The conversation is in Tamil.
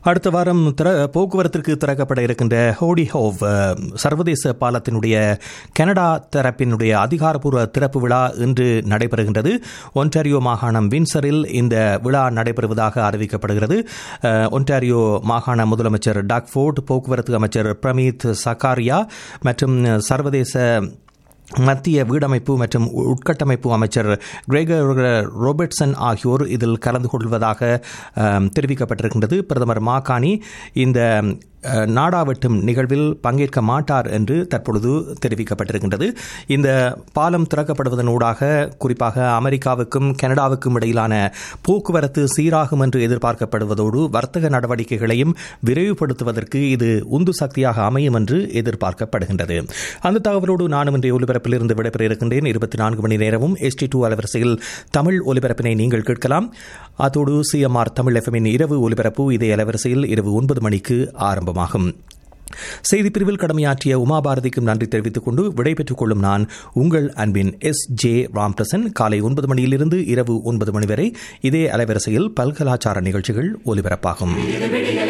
அடுத்த வாரம் திற போக்குவரத்திற்கு திறக்கப்பட இருக்கின்ற ஹோடி ஹோவ் அஹ், சர்வதேச பாலத்தினுடைய கனடா தரப்பினுடைய அதிகாரப்பூர்வ திறப்பு விழா இன்று நடைபெறுகின்றது ஒன்டாரியோ மாகாணம் வின்சரில் இந்த விழா நடைபெறுவதாக அறிவிக்கப்படுகிறது அஹ், ஒன்டாரியோ மாகாண முதலமைச்சர் டாக்ஃபோர்ட் போக்குவரத்து அமைச்சர் பிரமீத் சகாரியா மற்றும் சர்வதேச மத்திய வீடமைப்பு மற்றும் உட்கட்டமைப்பு அமைச்சர் கிரேகர் ரோபர்ட்சன் ஆகியோர் இதில் கலந்து கொள்வதாக அம், தெரிவிக்கப்பட்டிருக்கின்றது பிரதமர் மாகாணி இந்த அஹ், நாடாவட்டும் நிகழ்வில் பங்கேற்க மாட்டார் என்று தற்பொழுது தெரிவிக்கப்பட்டிருக்கின்றது இந்த பாலம் திறக்கப்படுவதனூடாக குறிப்பாக அமெரிக்காவுக்கும் கனடாவுக்கும் இடையிலான போக்குவரத்து சீராகும் என்று எதிர்பார்க்கப்படுவதோடு வர்த்தக நடவடிக்கைகளையும் விரைவுபடுத்துவதற்கு இது உந்து சக்தியாக அமையும் என்று எதிர்பார்க்கப்படுகின்றது அந்த தகவலோடு நானும் இன்றைய ஒலிபரப்பிலிருந்து விடைபெற இருக்கின்றேன் இருபத்தி நான்கு மணி நேரமும் எஸ்டி டூ அலைவரிசையில் தமிழ் ஒலிபரப்பினை நீங்கள் கேட்கலாம் அதோடு சிஎம்ஆர் தமிழ் எஃப்எம்மின் இரவு ஒலிபரப்பு இதே அலைவரிசையில் இரவு ஒன்பது மணிக்கு ஆரம்பமாகும் செய்திப்பிரிவில் கடமையாற்றிய உமாபாரதிக்கும் நன்றி தெரிவித்துக் கொண்டு விடைபெற்றுக் கொள்ளும் நான் உங்கள் அன்பின் எஸ் ஜே ராம்பிரசன் காலை ஒன்பது மணியிலிருந்து இரவு ஒன்பது மணி வரை இதே அலைவரிசையில் பல்கலாச்சார நிகழ்ச்சிகள் ஒலிபரப்பாகும்